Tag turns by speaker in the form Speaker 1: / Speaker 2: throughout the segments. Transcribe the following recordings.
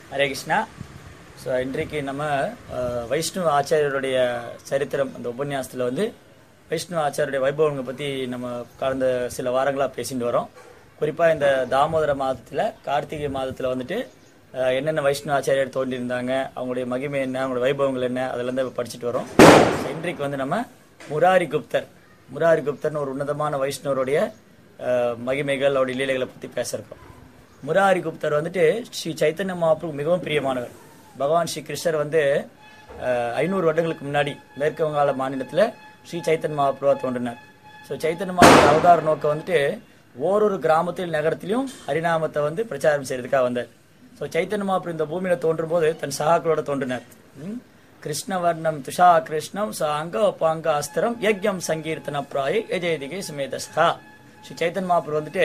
Speaker 1: Hare Krishna so இன்றைக்கு நம்ம அஹ், வைஷ்ணவ ஆச்சாரியருடைய சரித்திரம் அந்த உபன்யாசத்தில் வந்து வைஷ்ணவ ஆச்சாரியருடைய வைபவங்களை பற்றி நம்ம கடந்த சில வாரங்களாக பேசிட்டு வரோம் குறிப்பாக இந்த தாமோதர மாதத்தில் கார்த்திகை மாதத்தில் வந்துட்டு அஹ், என்னென்ன வைஷ்ணவ ஆச்சாரியர் தோன்றியிருந்தாங்க அவங்களுடைய மகிமை என்ன அவங்களுடைய வைபவங்கள் என்ன அதிலேருந்து படிச்சுட்டு வரோம் So, இன்றைக்கு வந்து நம்ம முராரி குப்தர் முராரி குப்தர்னு ஒரு உன்னதமான வைஷ்ணவருடைய அஹ், மகிமைகள் அவருடைய லீலைகளை பற்றி பேசியிருக்கோம் முராரி குப்தர் வந்துட்டு ஸ்ரீ சைத்தன்ய மகாபுருக்கு மிகவும் பிரியமானவர் பகவான் ஸ்ரீ கிருஷ்ணர் வந்து ஐநூறு வருடங்களுக்கு முன்னாடி மேற்கு வங்காள மாநிலத்தில் ஸ்ரீ சைத்தன்ய மகாபுருவா தோன்றினார் ஸோ சைத்தன்ய மகாபுரு அவதார நோக்கம் வந்துட்டு ஓரொரு கிராமத்தில் நகரத்திலும் ஹரிநாமத்தை வந்து பிரச்சாரம் செய்யறதுக்காக வந்தார் ஸோ சைத்தன்ய மகாபுரு இந்த பூமியில தோன்றும் போது தன் சகாக்களோட தோன்றினார் ம்? கிருஷ்ணவர்ணம் துஷா கிருஷ்ணம் ச அங்க உபாங்க அஸ்திரம் யக்யம் சங்கீர்த்தன பிராய எஜயதிகை சுமேதஸ்தா ஸ்ரீ சைத்தன்ய மகாபுரு வந்துட்டு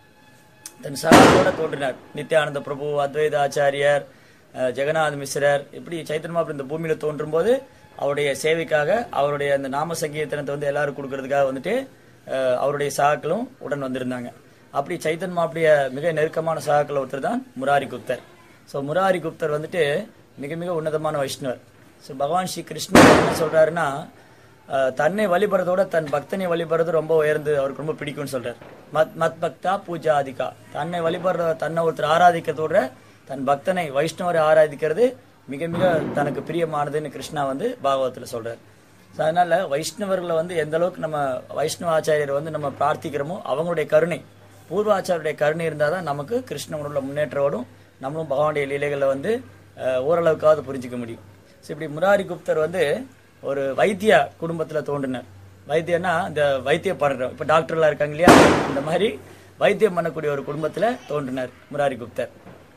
Speaker 1: தன் சகாக்களோட தோன்றினார் நித்யானந்த பிரபு அத்வைத ஆச்சாரியர் அஹ், ஜெகநாத் மிஸ்ரர் இப்படி சைத்தன்ய மகாபுரு இந்த பூமியில தோன்றும் போது அவருடைய சேவைக்காக அவருடைய அந்த நாம சங்கீர்த்தனத்தை வந்து எல்லாரும் கொடுக்கறதுக்காக வந்துட்டு அஹ், அவருடைய சகாக்களும் உடன் வந்திருந்தாங்க அப்படி சைத்தன்ய மகாபுரிய மிக நெருக்கமான சகாக்கள் ஒருத்தர் தான் முராரி குப்தர் ஸோ முராரி குப்தர் வந்துட்டு மிக மிக உன்னதமான வைஷ்ணவர் ஸோ பகவான் ஸ்ரீ கிருஷ்ணர் என்ன சொல்றாருன்னா அஹ், தன்னை வழிபடுறதோட தன் பக்தனை வழிபடுறது ரொம்ப உயர்ந்து அவருக்கு ரொம்ப பிடிக்கும்னு சொல்றாரு மத் மத் பக்தா பூஜா அதிகா தன்னை வழிபடுற தன்னை ஒருத்தர் ஆராதிக்கிறதோட தன் பக்தனை வைஷ்ணவரை ஆராதிக்கிறது மிக மிக தனக்கு பிரியமானதுன்னு கிருஷ்ணா வந்து பாகவத்துல சொல்றாரு So, அதனால வைஷ்ணவர்களை வந்து எந்த அளவுக்கு நம்ம வைஷ்ணவ ஆச்சாரியர் வந்து நம்ம பிரார்த்திக்கிறோமோ அவங்களுடைய கருணை பூர்வாச்சாரியருடைய கருணை இருந்தால் தான் நமக்கு கிருஷ்ணனோட முன்னேற்றோடும் நம்மளும் பகவானுடைய லீலைகளை வந்து அஹ், ஓரளவுக்காவது புரிஞ்சுக்க முடியும் ஸோ இப்படி முராரி குப்தர் வந்து ஒரு வைத்திய குடும்பத்தில் தோன்றினார் வைத்தியம்னா இந்த வைத்தியம் பண்றோம் இப்போ டாக்டர்லாம் இருக்காங்க இல்லையா இந்த மாதிரி வைத்தியம் பண்ணக்கூடிய ஒரு குடும்பத்தில் தோன்றினார் முராரி குப்தர்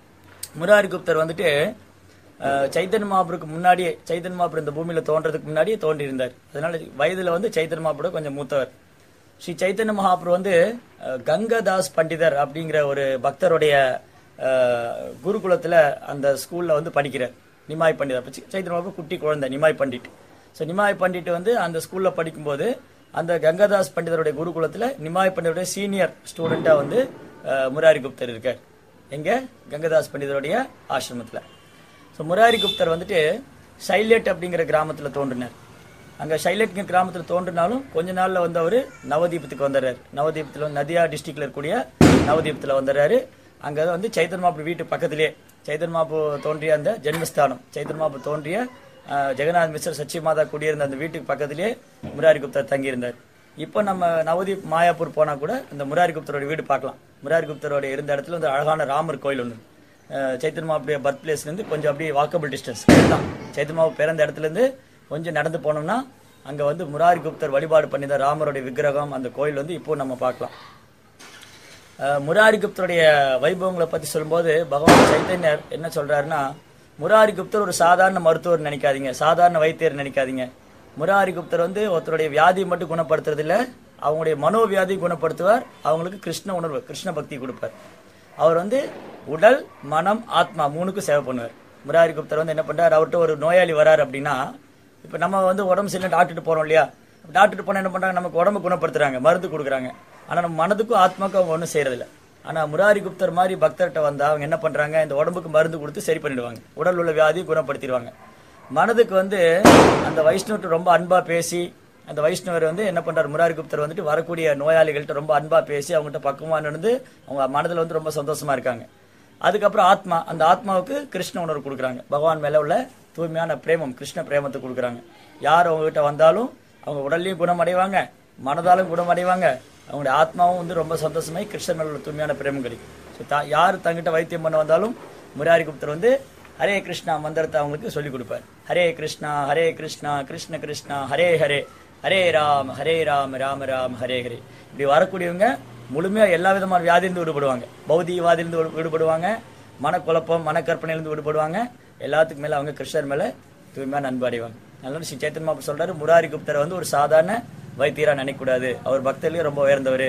Speaker 1: முராரி குப்தர் வந்துட்டு அஹ், சைத்தன்ய மகாபுருக்கு முன்னாடியே சைத்தன்ய மகாபுரு இந்த பூமியில தோன்றதுக்கு முன்னாடியே தோன்றி இருந்தார் அதனால வயதுல வந்து சைத்தன்ய மகாபுரு கொஞ்சம் மூத்தவர் ஸ்ரீ சைத்தன்ய மகாபுரு வந்து அஹ், கங்கதாஸ் பண்டிதர் அப்படிங்கிற ஒரு பக்தருடைய அஹ், குருகுலத்துல அந்த ஸ்கூல்ல வந்து படிக்கிறார் நிமாய் பண்டிதர் அப்ப சி- சைத்தன்ய மகாபுரு குட்டி குழந்தை நிமாய் பண்டிட் ஸோ நிமாய் பண்டிட் வந்து அந்த ஸ்கூல்ல படிக்கும்போது அந்த கங்கதாஸ் பண்டிதருடைய குருகுலத்துல நிமாய் பண்டிதருடைய சீனியர் ஸ்டூடெண்டா வந்து அஹ், முராரி குப்தர் இருக்கார் எங்க கங்கதாஸ் பண்டிதருடைய ஆசிரமத்துல ஸோ முராரி குப்தர் வந்துட்டு சைலேட் அப்படிங்கிற கிராமத்துல தோன்றினார் அங்க சைலேட்ங்கிற கிராமத்துல தோன்றினாலும் கொஞ்ச நாள்ல வந்து அவரு நவதீபத்துக்கு வந்துடுறாரு நவதீபத்துல வந்து நதியா டிஸ்ட்ரிக்ட்ல இருக்கக்கூடிய நவதீபத்துல வந்துடுறாரு அங்க வந்து சைத்தன் மாப்பு வீட்டு பக்கத்திலேயே சைத்தன் மாப்பு தோன்றிய அந்த ஜென்மஸ்தானம் சைத்தன் மாப்பு தோன்றிய அஹ், ஜெகநாத் மிஸ்ரர் சச்சி மாதா குடியிருந்த அந்த வீட்டுக்கு பக்கத்திலேயே முராரி குப்தர் தங்கியிருந்தார் இப்போ நம்ம நவதீப் மாயாப்பூர் போனா கூட இந்த முராரி குப்தரோட வீடு பார்க்கலாம் முராரி குப்தரோட இருந்த இடத்துல வந்து அழகான ராமர் கோயில் ஒன்று சைத்தன்மா அப்படியே பர்த் பிளேஸ்லேருந்து கொஞ்சம் அப்படியே வாக்கபிள் டிஸ்டன்ஸ் தான் சைத்தன்மா பிறந்த இடத்துல இருந்து கொஞ்சம் நடந்து போனோம்னா அங்க வந்து முராரி குப்தர் வழிபாடு பண்ணித ராமருடைய விக்கிரகம் அந்த கோயில் வந்து இப்போ நம்ம பார்க்கலாம் அஹ், முராரி குப்தருடைய வைபவங்களை பத்தி சொல்லும்போது பகவான் சைத்தன்யர் என்ன சொல்றாருன்னா முராரி குப்தர் ஒரு சாதாரண மருத்துவர் நினைக்காதீங்க சாதாரண வைத்தியர் நினைக்காதீங்க முராரி குப்தர் வந்து ஒருத்தருடைய வியாதியை மட்டும் குணப்படுத்துறது இல்ல அவங்களுடைய மனோவியாதி குணப்படுத்துவார் அவங்களுக்கு கிருஷ்ண உணர்வு கிருஷ்ண பக்தி கொடுப்பார் அவர் வந்து உடல் மனம் ஆத்மா மூணுக்கும் சேவை பண்ணுவார் முராரி குப்தர் வந்து என்ன பண்றாரு அவர்கிட்ட ஒரு நோயாளி வராரு அப்படின்னா இப்ப நம்ம வந்து உடம்பு சரியில்லை டாக்டர் போறோம் இல்லையா டாக்டர் போனா என்ன பண்றாங்க நமக்கு உடம்பு குணப்படுத்துறாங்க மருந்து கொடுக்குறாங்க ஆனா நம்ம மனதுக்கும் ஆத்மாக்கும் அவங்க ஒன்றும் செய்யறதில்ல ஆனா முராரி குப்தர் மாதிரி பக்தர்கிட்ட வந்தா அவங்க என்ன பண்றாங்க இந்த உடம்புக்கு மருந்து கொடுத்து சரி பண்ணிடுவாங்க உடல் உள்ள வியாதியை குணப்படுத்திடுவாங்க மனதுக்கு வந்து அந்த வைஷ்ணவர்கிட்ட ரொம்ப அன்பா பேசி அந்த வைஷ்ணவர் வந்து என்ன பண்றாரு முராரி குப்தர் வந்துட்டு வரக்கூடிய நோயாளிகள்கிட்ட ரொம்ப அன்பா பேசி அவங்ககிட்ட பக்குவமா நடந்து அவங்க மனதுல வந்து ரொம்ப சந்தோஷமா இருக்காங்க அதுக்கப்புறம் ஆத்மா அந்த ஆத்மாவுக்கு கிருஷ்ண உணர்வு கொடுக்குறாங்க பகவான் மேல உள்ள தூய்மையான பிரேமம் கிருஷ்ண பிரேமத்தை கொடுக்குறாங்க யார் அவங்க கிட்ட வந்தாலும் அவங்க உடல்லையும் குணமடைவாங்க மனதாலும் குணமடைவாங்க அவங்களுடைய ஆத்மாவும் வந்து ரொம்ப சந்தோஷமாய் கிருஷ்ணன் மேல உள்ள தூய்மையான பிரேமம் கிடைக்கும் ஸோ தா யார் தங்கிட்ட வைத்தியம் பண்ண வந்தாலும் முராரி குப்தர் வந்து ஹரே கிருஷ்ணா மந்திரத்தை அவங்களுக்கு சொல்லிக் கொடுப்பார் ஹரே கிருஷ்ணா ஹரே கிருஷ்ணா கிருஷ்ண கிருஷ்ணா ஹரே ஹரே ஹரே ராம் ஹரே ராம் ராம ராம் ஹரே ஹரே இப்படி வரக்கூடியவங்க முழுமையா எல்லா விதமான வியாதியிலிருந்து விடுபடுவாங்க பௌதிகவாதிலிருந்து விடு- விடுபடுவாங்க மனக்குழப்பம் மனக்கற்பனையிலிருந்து விடுபடுவாங்க எல்லாத்துக்கும் மேல அவங்க கிருஷ்ணர் மேல தூய்மையான அன்பு அடைவாங்க அதனால ஸ்ரீ சேத்தன் மாப்பு சொல்றாரு முராரி குப்தரை வந்து ஒரு சாதாரண வைத்தியரா நினைக்கக்கூடாது அவர் பக்தர்லயும் ரொம்ப உயர்ந்தவர்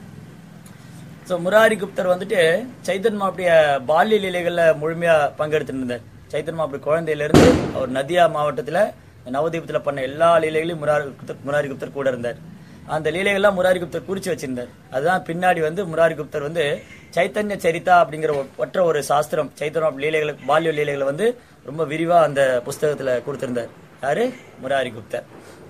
Speaker 1: ஸோ முராரி குப்தர் வந்துட்டு சைத்தன் மாப்புடைய பால்ய லீலைகள்ல முழுமையா பங்கெடுத்துட்டு இருந்தார் சைத்தன் மாப்பு குழந்தையில இருந்து அவர் நதியா மாவட்டத்துல நவதீபத்துல பண்ண எல்லா லீலைகளையும் முராரி குப்தர் முராரி குப்தர் கூட இருந்தார் அந்த லீலைகள்லாம் முராரி குப்தர் குறிச்சு வச்சிருந்தார் அதுதான் பின்னாடி வந்து முராரி குப்தர் வந்து சைத்தன்ய சரிதா அப்படிங்கிற ஒ- ஒற்ற ஒரு சாஸ்திரம் சைத்தன்ய லீலைகளை பால்ய லீலைகளை வந்து ரொம்ப விரிவா அந்த புஸ்தகத்துல கொடுத்திருந்தார் யாரு முராரி குப்தர்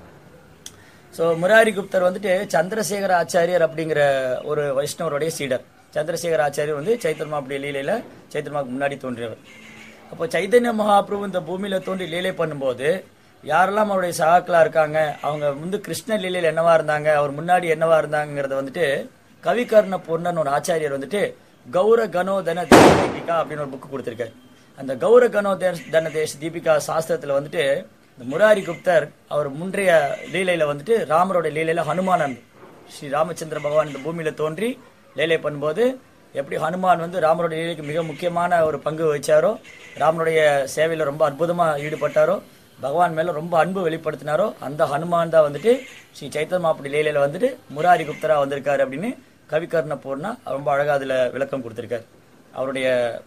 Speaker 1: ஸோ முராரி குப்தர் வந்துட்டு சந்திரசேகர ஆச்சாரியர் அப்படிங்கிற ஒரு வைஷ்ணவருடைய சீடர் சந்திரசேகர ஆச்சாரியர் வந்து சைத்தன்ய அப்படி லீலையில சைத்தன்யமாவுக்கு முன்னாடி தோன்றியவர் அப்போ சைத்தன்ய மகாபிரபு இந்த பூமியில தோன்றி லீலை பண்ணும்போது யாரெல்லாம் அவருடைய சகாக்களா இருக்காங்க அவங்க வந்து கிருஷ்ண லீலையில என்னவா இருந்தாங்க அவர் முன்னாடி என்னவா இருந்தாங்கிறத வந்துட்டு கவிகர்ண பொன்னன் ஒரு ஆச்சாரியர் வந்துட்டு கௌர கனோ தன தேச தீபிகா அப்படின்னு ஒரு புக் கொடுத்திருக்காரு அந்த கௌர கனோ தேச- தன தேச தீபிகா சாஸ்திரத்துல வந்துட்டு இந்த முராரி குப்தர் அவர் முன்றைய லீலையில வந்துட்டு ராமரோட லீலையில ஹனுமானன் ஸ்ரீ ராமச்சந்திர பகவான் இந்த பூமியில தோன்றி லீலை பண்ணும்போது எப்படி ஹனுமான் வந்து ராமரோட லீலைக்கு மிக முக்கியமான ஒரு பங்கு வச்சாரோ ராமனுடைய சேவையில ரொம்ப அற்புதமா ஈடுபட்டாரோ பகவான் மேல ரொம்ப அன்பு வெளிப்படுத்தினாரோ அந்த ஹனுமான் தான் வந்துட்டு ஸ்ரீ சைத்தன்ய மாப்படி லீலையில வந்துட்டு முராரி குப்தரா வந்திருக்காரு அப்படின்னு கவிகர்ண பூர்ணா ரொம்ப அழகா அதுல விளக்கம் கொடுத்திருக்காரு அவருடைய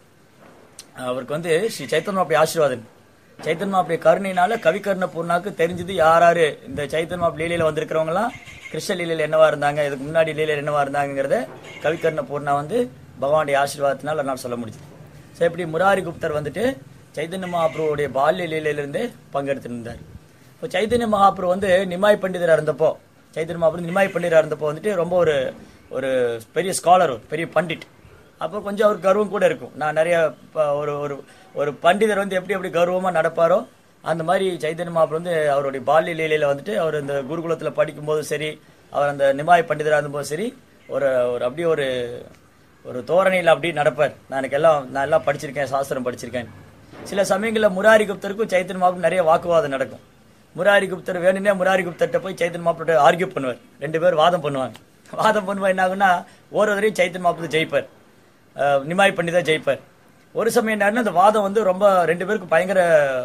Speaker 1: அவருக்கு வந்து ஸ்ரீ சைத்தன்ய அப்படி ஆசீர்வாதம் சைத்தன்ய அப்படி கருணையினால கவிகர்ண பூர்ணாக்கு தெரிஞ்சது யார் யாரு இந்த சைத்தன்ய அப்படி லீலையில வந்திருக்கிறவங்க எல்லாம் கிருஷ்ண லீலையில என்னவா இருந்தாங்க இதுக்கு முன்னாடி லீலையில என்னவா இருந்தாங்கிறத கவிகர்ண பூர்ணா வந்து பகவானுடைய ஆசீர்வாதத்தினால என்னால் சொல்ல முடியுது ஸோ இப்படி முராரி குப்தர் வந்துட்டு சைத்தன்ய மகாபிரபுடைய பால்ய லீலையிலிருந்து பங்கெடுத்திருந்தார் இப்போ சைத்தன்ய மகாபிரபு வந்து நிமாய் பண்டிதரா இருந்தப்போ சைத்தன்ய மகாபிரபு நிமாய் பண்டிதரா இருந்தப்போ வந்துட்டு ரொம்ப ஒரு ஒரு பெரிய ஸ்காலர் பெரிய பண்டிட் அப்போ கொஞ்சம் அவர் கர்வம் கூட இருக்கும் நான் நிறைய ப- ஒரு ஒரு ஒரு பண்டிதர் வந்து எப்படி எப்படி கர்வமா நடப்பாரோ அந்த மாதிரி சைத்தன்ய மகாபிரபு வந்து அவருடைய பால்ய லீலையில வந்துட்டு அவர் இந்த குருகுலத்துல படிக்கும்போது சரி அவர் அந்த நிமாய் பண்டிதரா இருந்தபோது சரி ஒரு ஒரு அப்படியே ஒரு ஒரு தோரணையில் அப்படி நடப்பார் நான் எனக்கு எல்லாம் நான் எல்லாம் படிச்சிருக்கேன் சாஸ்திரம் படிச்சிருக்கேன் சில சமயங்களில் முராரி குப்தருக்கும் சைத்தன்ய மகாபிரபு நிறைய வாக்குவாதம் நடக்கும் முராரி குப்தர் வேணும்னே முராரி குப்தர்கிட்ட போய் சைத்தன்ய மாப்பிட்ட ஆர்கியூ பண்ணுவார் ரெண்டு பேரும் வாதம் பண்ணுவாங்க வாதம் பண்ணுவா என்ன ஆகும்னா ஒரு தடவையும் சைத்தன்ய மாப்பிட்ட ஜெயிப்பார் அஹ், நிமாய் பண்ணி தான் ஜெயிப்பார் ஒரு சமயம் என்னன்னா அந்த வாதம் வந்து ரொம்ப ரெண்டு பேருக்கு பயங்கர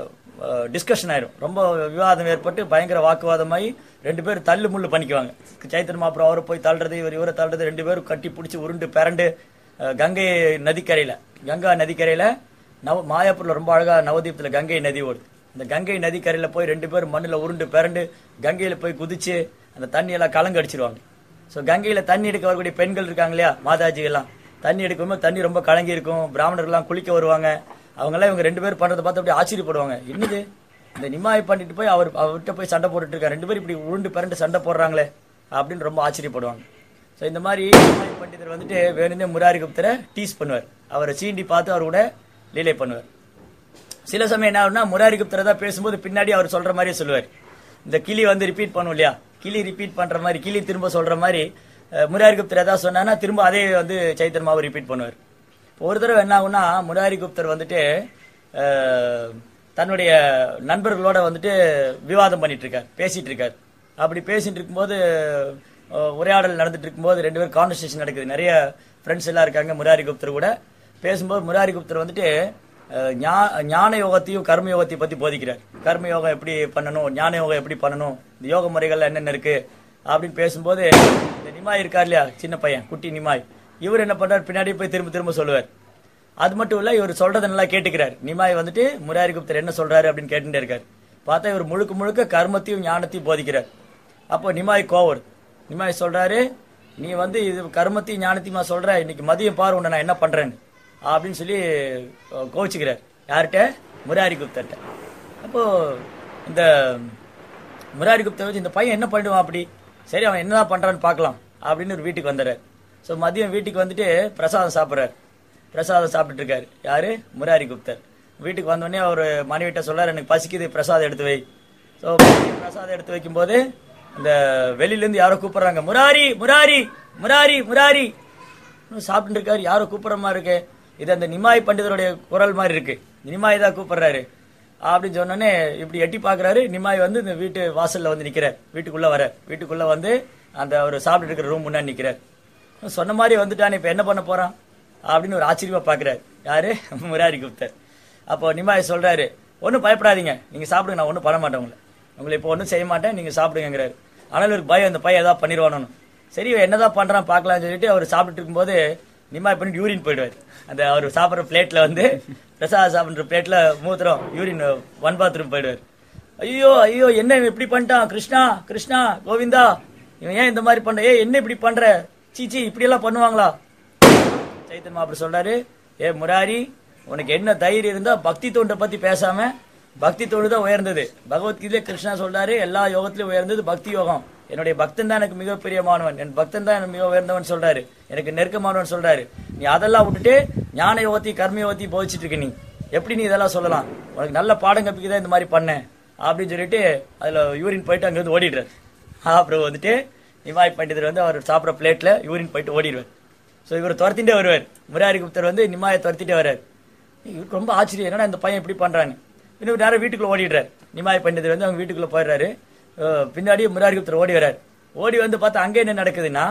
Speaker 1: டிஸ்கஷன் ஆயிரும் ரொம்ப விவாதம் ஏற்பட்டு பயங்கர வாக்குவாதமாகி ரெண்டு பேரும் தள்ளு முள்ளு பண்ணிக்குவாங்க சைத்தன்ய மாப்பிரம் அவரை போய் தள்ளுறது இவர் இவரை தள்ளுறது ரெண்டு பேரும் கட்டி பிடிச்சி உருண்டு பிறண்டு அஹ், கங்கை நதிக்கரையில கங்கா நதிக்கரையில நவ மாயாப்பூர்ல ரொம்ப அழகா நவதீபத்துல கங்கை நதி ஓடுது இந்த கங்கை நதிக்கரையில போய் ரெண்டு பேரும் மண்ணுல உருண்டு பிறண்டு கங்கையில போய் குதிச்சு அந்த தண்ணி எல்லாம் கலங்க அடிச்சிருவாங்க ஸோ கங்கையில தண்ணி எடுக்க வரக்கூடிய பெண்கள் இருக்காங்க இல்லையா மாதாஜி எல்லாம் தண்ணி எடுக்கும்போது தண்ணி ரொம்ப கலங்கி இருக்கும் பிராமணர்கள்லாம் குளிக்க வருவாங்க அவங்க எல்லாம் இவங்க ரெண்டு பேரும் பண்றதை பார்த்து அப்படியே ஆச்சரியப்படுவாங்க என்னது இந்த நிமாய் பண்ணிட்டு போய் அவர் அவர்கிட்ட போய் சண்டை போட்டுட்டு இருக்காரு ரெண்டு பேரும் இப்படி உருண்டு பிறண்டு சண்டை போடுறாங்களே அப்படின்னு ரொம்ப ஆச்சரியப்படுவாங்க ஸோ இந்த மாதிரி நிமாய் பண்டிதர் வந்துட்டு வேணும்னே முராரி குப்தரை டீஸ் பண்ணுவார் அவரை சீண்டி பார்த்து அவர் கூட லீலை பண்ணுவார் சில சமயம் என்ன ஆகும்னா முராரி குப்தரை தான் பேசும்போது பின்னாடி அவர் சொல்ற மாதிரியே சொல்லுவார் இந்த கிளி வந்து ரிப்பீட் பண்ணும் இல்லையா கிளி ரிப்பீட் பண்ற மாதிரி கிளி திரும்ப சொல்ற மாதிரி அஹ், முராரி குப்தர் ஏதாவது சொன்னான்னா திரும்ப அதே வந்து சைத்தன்மாவை ரிப்பீட் பண்ணுவார் ஒரு தடவை என்ன ஆகும்னா முராரி குப்தர் வந்துட்டு அஹ், தன்னுடைய நண்பர்களோட வந்துட்டு விவாதம் பண்ணிட்டு இருக்கார் பேசிட்டு இருக்கார் அப்படி பேசிட்டு இருக்கும்போது அஹ், உரையாடல் நடந்துட்டு இருக்கும்போது ரெண்டு பேரும் கான்வர்சேஷன் நடக்குது நிறைய ஃப்ரெண்ட்ஸ் எல்லாம் இருக்காங்க முராரி குப்தர் கூட பேசும்போது முராரி குப்தர் வந்துட்டு அஹ், ஞா- ஞான யோகத்தையும் கர்ம யோகத்தையும் பத்தி போதிக்கிறார் கர்ம யோகம் எப்படி பண்ணணும் ஞான யோகம் எப்படி பண்ணணும் இந்த யோக முறைகள் என்னென்ன இருக்கு அப்படின்னு பேசும்போது இந்த நிமாய் இருக்கார் இல்லையா சின்ன பையன் குட்டி நிமாய் இவர் என்ன பண்றார் பின்னாடி போய் திரும்ப திரும்ப சொல்லுவார் அது மட்டும் இல்ல இவர் சொல்றதை நல்லா கேட்டுக்கிறார் நிமாய் வந்துட்டு முராரி குப்தர் என்ன சொல்றாரு அப்படின்னு கேட்டுட்டே இருக்காரு பார்த்தா இவர் முழுக்க முழுக்க கர்மத்தையும் ஞானத்தையும் போதிக்கிறார் அப்போ நிமாய் கோவர் நிமாய் சொல்றாரு நீ வந்து இது கர்மத்தையும் ஞானத்தையுமா சொல்ற இன்னைக்கு மதியம் பாரு உன்னை நான் என்ன பண்றேன்னு அப்படின்னு சொல்லி அஹ், கோவிச்சுக்கிறார் யார்கிட்ட முராரி குப்தர்கிட்ட அப்போ இந்த முராரி குப்தர் வச்சு இந்த பையன் என்ன பண்ணிடுவான் அப்படி சரி அவன் என்னதான் பண்றான்னு பார்க்கலாம் அப்படின்னு ஒரு வீட்டுக்கு வந்துடுறாரு ஸோ மதியம் வீட்டுக்கு வந்துட்டு பிரசாதம் சாப்பிட்றாரு பிரசாதம் சாப்பிட்டுட்டு இருக்காரு யாரு முராரி குப்தர் வீட்டுக்கு வந்தோடனே அவர் மனைவிட்ட சொல்றாரு எனக்கு பசிக்குது பிரசாதம் எடுத்து வை ஸோ பிரசாதம் எடுத்து வைக்கும்போது இந்த வெளியில இருந்து யாரோ கூப்பிடுறாங்க முராரி முராரி முராரி முராரி இன்னும் சாப்பிட்டு இருக்காரு யாரோ கூப்பிடுற மாதிரி இருக்கு இது அந்த நிமாய் பண்டிதருடைய குரல் மாதிரி இருக்கு நிமாய் தான் கூப்பிடுறாரு அப்படின்னு சொன்னோடனே இப்படி எட்டி பாக்குறாரு நிமாய் வந்து இந்த வீட்டு வாசல்ல வந்து நிக்கிறார் வீட்டுக்குள்ள வர வீட்டுக்குள்ள வந்து அந்த அவர் சாப்பிட்டு இருக்கிற ரூம் முன்னாடி நிக்கிறார் சொன்ன மாதிரி வந்துட்டானே இப்ப என்ன பண்ண போறான் அப்படின்னு ஒரு ஆச்சரியமா பாக்குறாரு யாரு முராரி குப்தர் அப்போ நிமாய் சொல்றாரு ஒன்றும் பயப்படாதீங்க நீங்க சாப்பிடுங்க நான் ஒன்றும் பண்ண மாட்டேன் உங்களை உங்களை இப்போ ஒன்றும் செய்ய மாட்டேன் நீங்க சாப்பிடுங்கிறாரு ஆனால் ஒரு பயம் இந்த பையன் ஏதாவது பண்ணிடுவானு சரி இவன் என்னதான் பண்றான் பார்க்கலாம்னு சொல்லிட்டு அவர் சாப்பிட்டு இருக்கும்போது நிமாய் பண்ணி யூரின் போயிடுவார் அந்த அவர் சாப்பிட்ற பிளேட்ல வந்து பிரசாத் சாப்பிட்ற பிளேட்ல மூத்திரம் யூரின் ஒன் பாத்ரூம் போயிடுவார் ஐயோ ஐயோ என்ன இவன் இப்படி பண்ணிட்டான் கிருஷ்ணா கிருஷ்ணா கோவிந்தா இவன் ஏன் இந்த மாதிரி பண்ற ஏ என்ன இப்படி பண்ற சீச்சி இப்படி எல்லாம் பண்ணுவாங்களா சைத்தன் அப்படி சொல்றாரு ஏ முராரி உனக்கு என்ன தைரியம் இருந்தா பக்தி தொண்டை பத்தி பேசாம பக்தி தொண்டு தான் உயர்ந்தது பகவத்கீதையில கிருஷ்ணா சொல்றாரு எல்லா யோகத்திலும் உயர்ந்தது பக்தி யோகம் என்னுடைய பக்தன் தான் எனக்கு மிக பிரியமானவன் என் பக்தன் தான் எனக்கு மிக உயர்ந்தவன் சொல்றாரு எனக்கு நெருக்கமானவன் சொல்றாரு நீ அதெல்லாம் விட்டுட்டு ஞான யோகத்தை கர்ம யோகத்தை போதிச்சிட்டு இருக்க நீ எப்படி நீ இதெல்லாம் சொல்லலாம் உனக்கு நல்ல பாடம் கப்பிக்கு தான் இந்த மாதிரி பண்ணேன் அப்படின்னு சொல்லிட்டு அதுல யூரின் போயிட்டு அங்கிருந்து ஓடிடுறாரு அப்புறம் வந்துட்டு நிமாய் பண்டிதர் வந்து அவர் சாப்பிட்ற பிளேட்ல யூரின் போயிட்டு ஓடிடுவார் ஸோ இவர் துரத்திட்டே வருவார் முராரி குப்தர் வந்து நிமாயை துரத்திட்டே வர்றார் இவருக்கு ரொம்ப ஆச்சரியம் என்னடா இந்த பையன் இப்படி பண்றாங்க இன்னும் நேரம் வீட்டுக்குள்ள ஓடிடுறார் நிமாய் பண்டிதர் வந்து அவங்க வீட்டுக்குள்ள போயிடுறாரு அஹ் பின்னாடி முராரி குப்தர் ஓடி வர்றார் ஓடி வந்து பார்த்தா அங்கே என்ன நடக்குதுன்னா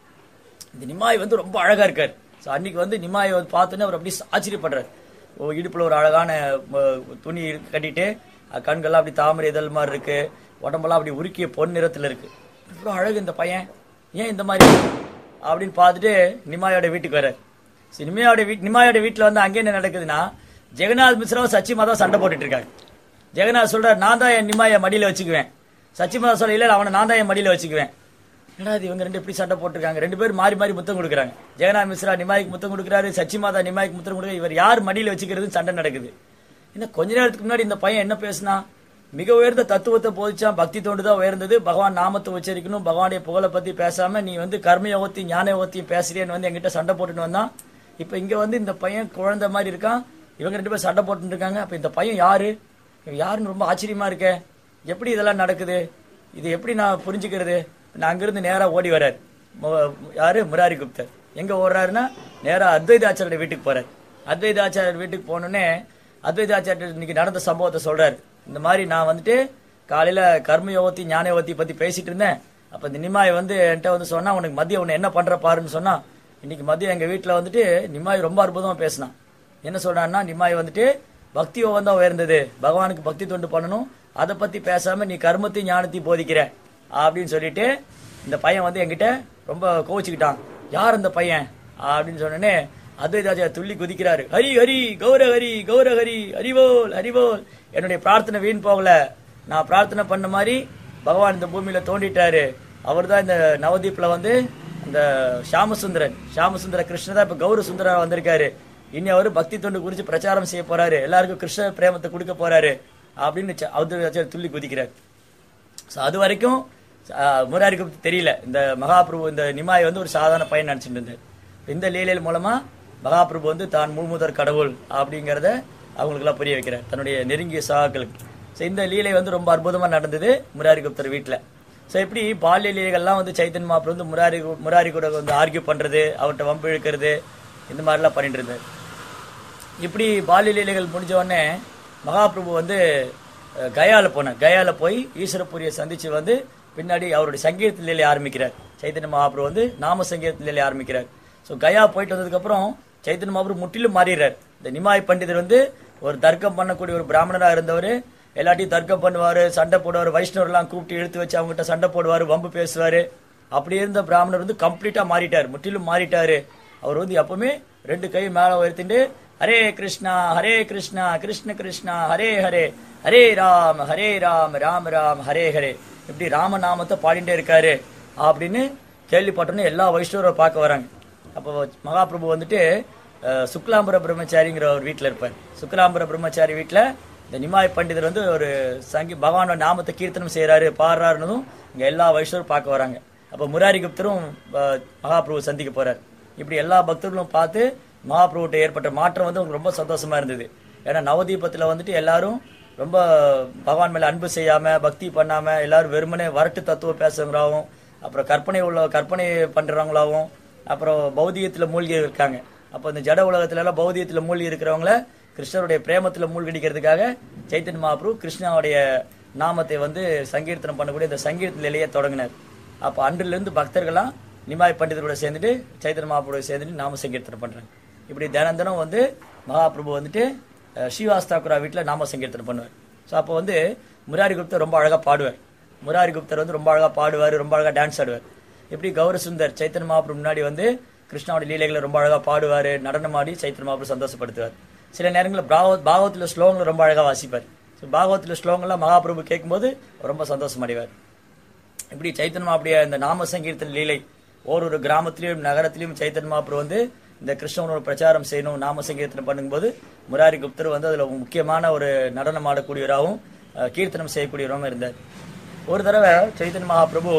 Speaker 1: இந்த நிமாய் வந்து ரொம்ப அழகா இருக்கார் ஸோ அன்னைக்கு வந்து நிமாயை வந்து பார்த்தோன்னே அவர் அப்படி ஆச்சரியப்படுறார் ஓ இடுப்புல ஒரு அழகான ம, துணி இருக்கு- கட்டிட்டு அஹ் கண்கள்லாம் அப்படி தாமரை இதழ் மாதிரி இருக்கு உடம்பெல்லாம் அப்படி உருக்கிய பொன் நிறத்துல இருக்கு இவ்வளோ அழகு இந்த பையன் ஏன் இந்த மாதிரி அப்படின்னு பார்த்துட்டு நிமாயோட வீட்டுக்கு வர்றார் சரி, நிமாயோட வீட் நிமாயோட வீட்டுல வந்து அங்கே என்ன நடக்குதுன்னா ஜெகநாத் மிஸ்ராவும் சச்சிமாதா சண்டை போட்டுட்டு இருக்காங்க ஜெகநாத் சொல்றார் நான் தான் என் நிமாயை மடியில வச்சுக்குவேன் சச்சிமாதா சொல்ல இல்ல இல்ல, அவனை நான் தான் என் மடியில வச்சுக்குவேன் என்னடா இது இவங்க ரெண்டு எப்படி சண்டை போட்டிருக்காங்க ரெண்டு பேரும் மாறி மாறி முத்தம் கொடுக்குறாங்க ஜெகநாத் மிஸ்ரா நிமாய்க்கு முத்தம் கொடுக்குறாரு சச்சிமாதா நிமாய்க்கு முத்தம் கொடுக்குறாரு இவர் யார் மடியில வச்சுக்கிறது சண்டை நடக்குது இன்னும் கொஞ்ச நேரத்துக்கு முன்னாடி இந்த பையன் என்ன பேசினா மிக உயர்ந்த தத்துவத்தை போதிச்சான் பக்தி தோண்டு தான் உயர்ந்தது பகவான் நாமத்தை உச்சரிக்கணும் பகவானுடைய புகழை பத்தி பேசாம நீ வந்து கர்மயோகத்தி ஞான யோகத்தையும் பேசுறியன்னு வந்து என்கிட்ட சண்டை போட்டுட்டு வந்தான் இப்ப இங்க வந்து இந்த பையன் குழந்தை மாதிரி இருக்கான் இவங்க ரெண்டு பேரும் சண்டை போட்டுட்டு இருக்காங்க அப்ப இந்த பையன் யாரு இவன் யாருன்னு ரொம்ப ஆச்சரியமா இருக்கே எப்படி இதெல்லாம் நடக்குது இது எப்படி நான் புரிஞ்சுக்கிறது நான் அங்கிருந்து நேரா ஓடி வர்றார் மு- யாரு முராரி குப்தர் எங்க ஓடுறாருன்னா நேரா அத்வைதாச்சாரிய வீட்டுக்கு போறார் அத்வைதாச்சாரியர் வீட்டுக்கு போனோடனே அத்வைதாச்சாரியர் இன்னைக்கு நடந்த சம்பவத்தை சொல்றாரு இந்த மாதிரி நான் வந்துட்டு காலையில கர்ம யோகத்தி ஞான யோகத்தி பத்தி பேசிட்டு இருந்தேன் அப்ப இந்த நிமாய் வந்து என்கிட்ட வந்து சொன்னா உனக்கு மதியம் உன்னை என்ன பண்ற பாருன்னு சொன்னா இன்னைக்கு மதியம் எங்க வீட்டுல வந்துட்டு நிமாய் ரொம்ப அற்புதமா பேசினான் என்ன சொல்றான்னா நிமாய் வந்துட்டு பக்தி யோகம் தான் உயர்ந்தது பகவானுக்கு பக்தி தொண்டு பண்ணணும் அதை பத்தி பேசாம நீ கர்மத்தையும் ஞானத்தையும் போதிக்கிற அப்படின்னு சொல்லிட்டு இந்த பையன் வந்து என்கிட்ட ரொம்ப கோவிச்சுக்கிட்டான் யார் அந்த பையன் அப்படின்னு சொன்னோடனே அத்வைதாச்சாரிய துள்ளி குதிக்கிறாரு ஹரி ஹரி கௌர ஹரி கௌர ஹரி ஹரிபோல் ஹரிபோல் என்னுடைய பிரார்த்தனை வீண் போகல நான் பிரார்த்தனை பண்ண மாதிரி பகவான் இந்த பூமியில தோண்டிட்டாரு அவர் தான் இந்த நவதீப்ல வந்து அந்த ஷாமசுந்தரன் ஷாமசுந்தர கிருஷ்ண தான் இப்ப கௌர சுந்தரா வந்திருக்காரு இனி அவர் பக்தி தொண்டு குறித்து பிரச்சாரம் செய்ய போறாரு எல்லாருக்கும் கிருஷ்ண பிரேமத்தை கொடுக்க போறாரு அப்படின்னு ச- அத்வைதாச்சாரியர் துள்ளி குதிக்கிறார் ஸோ அது வரைக்கும் ஆஹ், முராரிக்கு தெரியல இந்த மகாபிரபு இந்த நிமாய் வந்து ஒரு சாதாரண பையன் நினைச்சிட்டு இருந்தார் இந்த லீலையில் மூலமா மகாபிரபு வந்து தான் முழுமுதற் கடவுள் அப்படிங்கறத அவங்களுக்கெல்லாம் புரிய வைக்கிறார் தன்னுடைய நெருங்கிய சகாக்களுக்கு ஸோ இந்த லீலை வந்து ரொம்ப அற்புதமா நடந்தது முராரி குப்தர் வீட்டுல ஸோ இப்படி பால்ய லீலைகள்லாம் வந்து சைத்தன் மாப்பிள்ள வந்து முராரி கு- முராரி கூட வந்து ஆர்கியூ பண்றது அவர்கிட்ட வம்பு இழுக்கிறது இந்த மாதிரிலாம் பண்ணிட்டு இருந்தார் இப்படி பால்ய லீலைகள் முடிஞ்ச உடனே மகாபிரபு வந்து அஹ், கயால போனார் கயால போய் ஈஸ்வரபுரியை சந்திச்சு வந்து பின்னாடி அவருடைய சங்கீத லீலை ஆரம்பிக்கிறார் சைத்தன்ய மகாபிரபு வந்து நாம சங்கீத லீலை ஆரம்பிக்கிறார் ஸோ கயா போயிட்டு வந்ததுக்கு அப்புறம் சைத்தன்ய மகாபிரபு முற்றிலும் மாறிடுறார் இந்த நிமாய் பண்டிதர் வந்து ஒரு தர்க்கம் பண்ணக்கூடிய ஒரு பிராமணரா இருந்தவர் எல்லாத்தையும் தர்க்கம் பண்ணுவாரு சண்டை போடுவார் வைஷ்ணவர்லாம் கூப்பிட்டு இழுத்து வச்சு அவங்ககிட்ட சண்டை போடுவாரு வம்பு பேசுவாரு அப்படி இருந்த பிராமணர் வந்து கம்ப்ளீட்டா மாறிட்டார் முற்றிலும் மாறிட்டாரு அவர் வந்து எப்பவுமே ரெண்டு கை மேல உயர்த்திட்டு ஹரே கிருஷ்ணா ஹரே கிருஷ்ணா கிருஷ்ண கிருஷ்ணா ஹரே ஹரே ஹரே ராம் ஹரே ராம் ராம் ராம் ஹரே ஹரே இப்படி ராம நாமத்தை பாடிட்டே இருக்காரு அப்படின்னு கேள்விப்பட்டோன்னே எல்லா வைஷ்ணவரை பார்க்க வராங்க அப்போ மகாபிரபு வந்துட்டு அஹ், சுக்லாம்பர பிரம்மச்சாரிங்கிற ஒரு வீட்டில் இருப்பார் சுக்லாம்பர பிரம்மச்சாரி வீட்டில் இந்த நிமாய் பண்டிதர் வந்து ஒரு சங்கி பகவானோட நாமத்தை கீர்த்தனம் செய்யறாரு பாடுறாருன்னதும் இங்க எல்லா வைஷ்ணவரும் பார்க்க வராங்க அப்ப முராரி குப்தரும் அஹ், மகாபிரபு சந்திக்க போறார் இப்படி எல்லா பக்தர்களும் பார்த்து மகாபிரபுட்ட ஏற்பட்ட மாற்றம் வந்து அவங்களுக்கு ரொம்ப சந்தோஷமா இருந்தது ஏன்னா நவதீபத்துல வந்துட்டு எல்லாரும் ரொம்ப பகவான் மேல அன்பு செய்யாம பக்தி பண்ணாம எல்லாரும் வெறுமனே வரட்டு தத்துவம் பேசுறவங்களாவும் அப்புறம் கற்பனை உள்ள கற்பனை பண்றவங்களாவும் அப்புறம் பௌதிகத்துல மூழ்கி இருக்காங்க அப்போ இந்த ஜட உலகத்துல எல்லாம் பௌதிகத்துல மூழ்கி இருக்கிறவங்கள கிருஷ்ணருடைய பிரேமத்துல மூழ்கடிக்கிறதுக்காக சைத்தன்ய மகாபிரபு கிருஷ்ணாவுடைய நாமத்தை வந்து சங்கீர்த்தனம் பண்ணக்கூடிய இந்த சங்கீர்த்த நிலையை தொடங்கினார் அப்போ அன்றிலிருந்து பக்தர்கள்லாம் நிமாய் பண்டிதரோட சேர்ந்துட்டு சைத்தன்ய மகாபிரபுவோட சேர்ந்துட்டு நாம சங்கீர்த்தனம் பண்றாங்க இப்படி தினம் தினம் வந்து மகாபிரபு வந்துட்டு அஹ், ஸ்ரீவாஸ் தாக்குரா வீட்டில் நாம சங்கீர்த்தனம் பண்ணுவார் ஸோ அப்போ வந்து முராரி குப்தர் ரொம்ப அழகா பாடுவார் முராரி குப்தர் வந்து ரொம்ப அழகா பாடுவார் ரொம்ப அழகா டான்ஸ் ஆடுவார் இப்படி கௌரசுந்தர் சைத்தன்ய மகாபிரபு முன்னாடி வந்து கிருஷ்ணாவோட லீலைகளை ரொம்ப அழகா பாடுவார் நடனமாடி சைத்தன்ய மகாபிரபு சந்தோஷப்படுத்துவார் சில நேரங்களில் பாகவத் பாகவத்தில் ஸ்லோகங்கள் ரொம்ப அழகா வாசிப்பார் ஸோ பாகவத்தில் ஸ்லோகங்கள்லாம் மகாபிரபு கேட்கும்போது ரொம்ப சந்தோஷம் அடைவார் இப்படி சைத்தன்ய அப்படிய இந்த நாம சங்கீர்த்தன லீலை ஒரு கிராமத்திலையும் நகரத்திலையும் சைத்தன்ய மாப்ரு வந்து இந்த கிருஷ்ணனோட பிரச்சாரம் செய்யணும் நாம சங்கீர்த்தனம் பண்ணும்போது முராரி குப்தர் வந்து அதுல முக்கியமான ஒரு நடனம் ஆடக்கூடியவராகவும் அஹ், கீர்த்தனம் செய்யக்கூடியவராகவும் இருந்தார் ஒரு தடவை சைத்தன்ய மகாபிரபு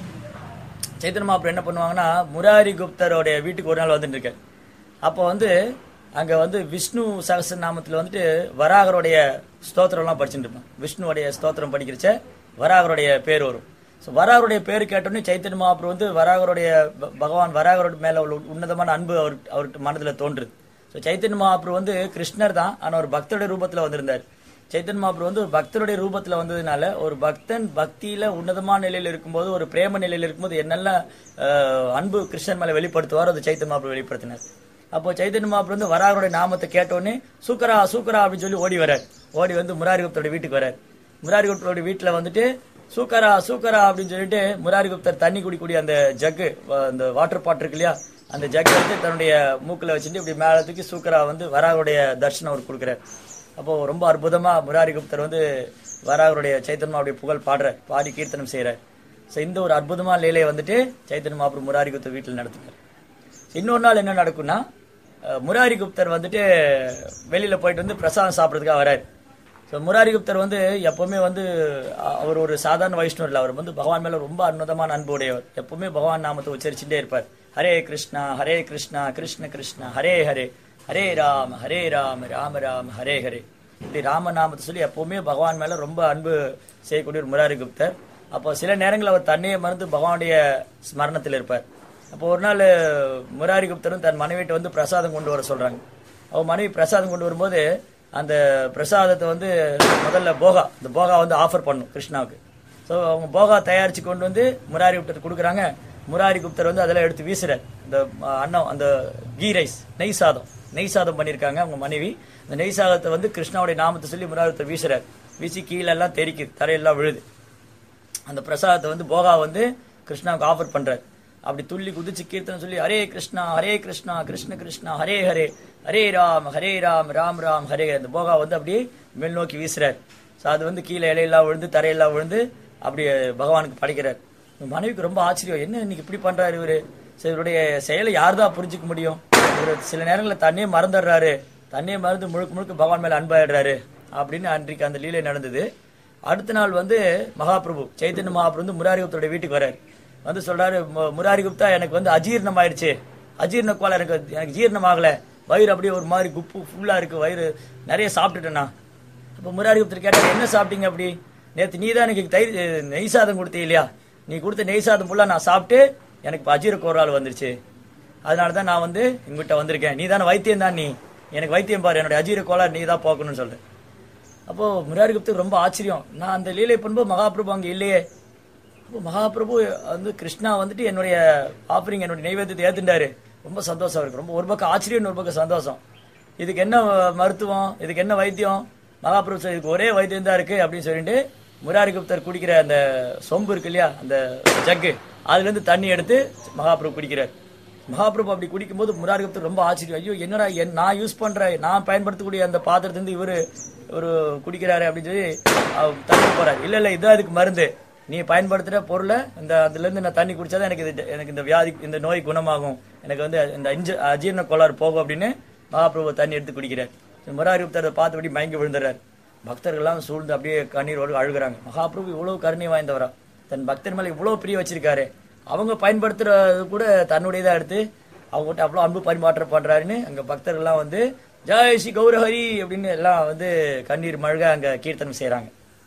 Speaker 1: சைத்தன்ய மகாபிரபு என்ன பண்ணுவாங்கன்னா முராரி குப்தரோடைய வீட்டுக்கு ஒரு நாள் வந்துட்டு இருக்காரு அப்போ வந்து அங்க வந்து விஷ்ணு சகச நாமத்துல வந்துட்டு வராகருடைய ஸ்தோத்திரம்லாம் படிச்சுட்டு இருப்பான் விஷ்ணுவோடைய ஸ்தோத்திரம் படிக்கிறச்ச வராகருடைய பேர் வரும் ஸோ வராகருடைய பேர் கேட்டோன்னே சைத்தன்ய மகாபிரபு வந்து வராகருடைய ப- பகவான் வராகரோட மேல உள்ள உன்னதமான அன்பு அவர் அவருக்கு மனதுல தோன்றுது ஸோ சைத்தன்ய மகாபிரபு வந்து கிருஷ்ணர் தான் ஆனா ஒரு பக்தருடைய ரூபத்துல வந்திருந்தார் சைத்தன்ய மகாபிரபு வந்து ஒரு பக்தருடைய ரூபத்துல வந்ததுனால ஒரு பக்தன் பக்தியில உன்னதமான நிலையில இருக்கும்போது ஒரு பிரேம நிலையில இருக்கும்போது என்னெல்லாம் அஹ், அன்பு கிருஷ்ணன் மேல வெளிப்படுத்துவாரோ அதை சைத்தன்ய மகாபிரபு வெளிப்படுத்தினார் அப்போ சைத்தன்ய மகாபிரபு வந்து வராகருடைய நாமத்தை கேட்டோடனே சூக்கரா சூக்கரா அப்படின்னு சொல்லி ஓடி வரார் ஓடி வந்து முராரி குப்தருடைய வீட்டுக்கு வரார் முராரி குப்தருடைய வீட்டுல வந்துட்டு சூக்கரா சூக்கரா அப்படின்னு சொல்லிட்டு முராரி குப்தர் தண்ணி குடிக்கூடிய அந்த ஜக்கு அந்த வாட்டர் பாட் இருக்கு இல்லையா அந்த ஜக்கை வந்து தன்னுடைய மூக்குல வச்சுட்டு இப்படி மேல தூக்கி சூக்கரா வந்து வராகருடைய தர்ஷனம் அவர் கொடுக்குறார் அப்போ ரொம்ப அற்புதமா முராரி குப்தர் வந்து வராகருடைய சைத்தன்மாவுடைய புகழ் பாடுறார் பாடி கீர்த்தனம் செய்யறார் ஸோ இந்த ஒரு அற்புதமான லீலையை வந்துட்டு சைத்தன்ய மாபுரம் முராரி குப்தர் வீட்டில் நடத்துனார் இன்னொரு நாள் என்ன நடக்கும்னா அஹ், முராரி குப்தர் வந்துட்டு வெளியில போயிட்டு வந்து பிரசாதம் சாப்பிட்றதுக்காக வராரு ஸோ முராரி குப்தர் வந்து எப்பவுமே வந்து அ- அவர் ஒரு சாதாரண வைஷ்ணவர் இல்லை அவர் வந்து பகவான் மேல ரொம்ப அற்புதமான அன்பு உடையவர் எப்பவுமே பகவான் நாமத்தை உச்சரிச்சுட்டே இருப்பார் ஹரே கிருஷ்ணா ஹரே கிருஷ்ணா கிருஷ்ண கிருஷ்ணா ஹரே ஹரே ஹரே ராம ஹரே ராம ராம ராம ஹரே ஹரே இப்படி ராம நாமத்தை சொல்லி எப்பவுமே பகவான் மேல ரொம்ப அன்பு செய்யக்கூடிய ஒரு முராரி குப்தர் அப்போ சில நேரங்களில் அவர் தன்னையே மறந்து பகவானுடைய ஸ்மரணத்தில் இருப்பார் அப்போ ஒரு நாள் முராரி குப்தரும் தன் மனைவிட்ட வந்து பிரசாதம் கொண்டு வர சொல்றாங்க அவ மனைவி பிரசாதம் கொண்டு வரும்போது அந்த பிரசாதத்தை வந்து முதல்ல போகா இந்த போகா வந்து ஆஃபர் பண்ணும் கிருஷ்ணாவுக்கு ஸோ அவங்க போகா தயாரிச்சு கொண்டு வந்து முராரி குப்தர் கொடுக்குறாங்க முராரி குப்தர் வந்து அதெல்லாம் எடுத்து வீசுறார் இந்த அஹ், அன்னம் அந்த கீ ரைஸ் நெய் சாதம் நெய் சாதம் பண்ணியிருக்காங்க அவங்க மனைவி அந்த நெய் சாதத்தை வந்து கிருஷ்ணாவுடைய நாமத்தை சொல்லி முராரி குப்தர் வீசுறார் வீசி கீழெல்லாம் தெறிக்குது தரையெல்லாம் விழுது அந்த பிரசாதத்தை வந்து போகா வந்து கிருஷ்ணாவுக்கு ஆஃபர் பண்றாரு அப்படி துள்ளி குதிச்சு கீர்த்தனம் சொல்லி ஹரே கிருஷ்ணா ஹரே கிருஷ்ணா கிருஷ்ண கிருஷ்ணா ஹரே ஹரே ஹரே ராம் ஹரே ராம் ராம் ராம் ஹரே அந்த போகா வந்து அப்படியே மேல் நோக்கி வீசுறார் ஸோ அது வந்து கீழே இலையெல்லாம் விழுந்து தரையெல்லாம் விழுந்து அப்படியே பகவானுக்கு படைக்கிறார் இவங்க மனைவிக்கு ரொம்ப ஆச்சரியம் என்ன இன்னைக்கு இப்படி பண்றாரு இவரு சரி இவருடைய செயலை யார்தான் புரிஞ்சுக்க முடியும் இவரு சில நேரங்களில் தன்னையே மறந்துடுறாரு தன்னையே மறந்து முழுக்க முழுக்க பகவான் மேல அன்பாயிடுறாரு அப்படின்னு அன்றைக்கு அந்த லீலை நடந்தது அடுத்த நாள் வந்து மகாபிரபு சைத்தன்ய மகாபிரபு வந்து முராரி குப்தருடைய வீட்டுக்கு வராரு வந்து சொல்றாரு "மு- முராரி குப்தா எனக்கு வந்து அஜீரணம் ஆயிடுச்சு அஜீரண கோலம் எனக்கு எனக்கு ஜீரணம் ஆகல வயிறு அப்படியே ஒரு மாதிரி குப்பு ஃபுல்லா இருக்கு வயிறு நிறைய சாப்பிட்டுட்டேனா அப்ப முராரி குப்தர் கேட்டார் என்ன சாப்பிட்டீங்க அப்படி நேத்து நீ தான் எனக்கு தயிர் நெய் சாதம் கொடுத்தே இல்லையா நீ கொடுத்த நெய் சாதம் ஃபுல்லா நான் சாப்பிட்டு எனக்கு இப்ப அஜீர கோரால் வந்துருச்சு அதனால தான் நான் வந்து உங்ககிட்ட வந்திருக்கேன் நீ தானே வைத்தியம் தான் நீ எனக்கு வைத்தியம் பாரு என்னுடைய அஜீர கோளாறு நீ தான் போக்கணும்னு சொல்றேன் அப்போ முராரி குப்துக்கு ரொம்ப ஆச்சரியம் நான் அந்த லீலை பண்ணும்போது மகாபிரபு அங்க இல்லையே அப்போ மகாபிரபு வந்து கிருஷ்ணா வந்துட்டு என்னுடைய ஆஃபரிங் என்னுடைய நைவேத்தியத்தை ஏத்துட்டாரு ரொம்ப சந்தோஷம் இருக்கு ரொம்ப ஒரு பக்கம் ஆச்சரியம் ஒரு பக்கம் சந்தோஷம் இதுக்கு என்ன மருத்துவம் இதுக்கு என்ன வைத்தியம் மகாபிரபு சார் இதுக்கு ஒரே வைத்தியம் தான் இருக்கு அப்படின்னு சொல்லிட்டு முராரி குப்தர் குடிக்கிற அந்த சொம்பு இருக்கு இல்லையா அந்த ஜக்கு அதுல இருந்து தண்ணி எடுத்து மகாபிரபு குடிக்கிறார் மகாபிரபு அப்படி குடிக்கும்போது முராரி குப்தர் ரொம்ப ஆச்சரியம் ஐயோ என்னடா என் நான் யூஸ் பண்ற நான் பயன்படுத்தக்கூடிய அந்த பாத்திரத்திலிருந்து இவரு ஒரு குடிக்கிறாரு அப்படின்னு சொல்லி அவர் தண்ணி போறாரு இல்ல இல்ல இது அதுக்கு மருந்து நீ பயன்படுத்துற பொருளை இந்த அதுல இருந்து நான் தண்ணி குடிச்சாதான் எனக்கு இது எனக்கு இந்த வியாதி இந்த நோய் குணமாகும் எனக்கு வந்து இந்த அஞ்சு அஜீரண கோளாறு போகும் அப்படின்னு மகாபிரபு தண்ணி எடுத்து குடிக்கிறார் முராரி குப்தர் அதை பார்த்தபடி மயங்கி விழுந்துறாரு பக்தர்கள்லாம் சூழ்ந்து அப்படியே கண்ணீரோடு அழுகுறாங்க மகாபிரபு இவ்வளவு கருணை வாய்ந்தவரா தன் பக்தர் மேல இவ்வளவு பிரிய வச்சிருக்காரு அவங்க பயன்படுத்துறது கூட தன்னுடையதா எடுத்து அவங்ககிட்ட அவ்வளவு அன்பு பரிமாற்றம் பண்றாருன்னு அங்க பக்தர்கள்லாம் வந்து ஜெய் ஸ்ரீ கௌரஹரி அப்படின்னு எல்லாம் வந்து கண்ணீர் மழ்க அங்க கீர்த்தனம் செய்றாங்க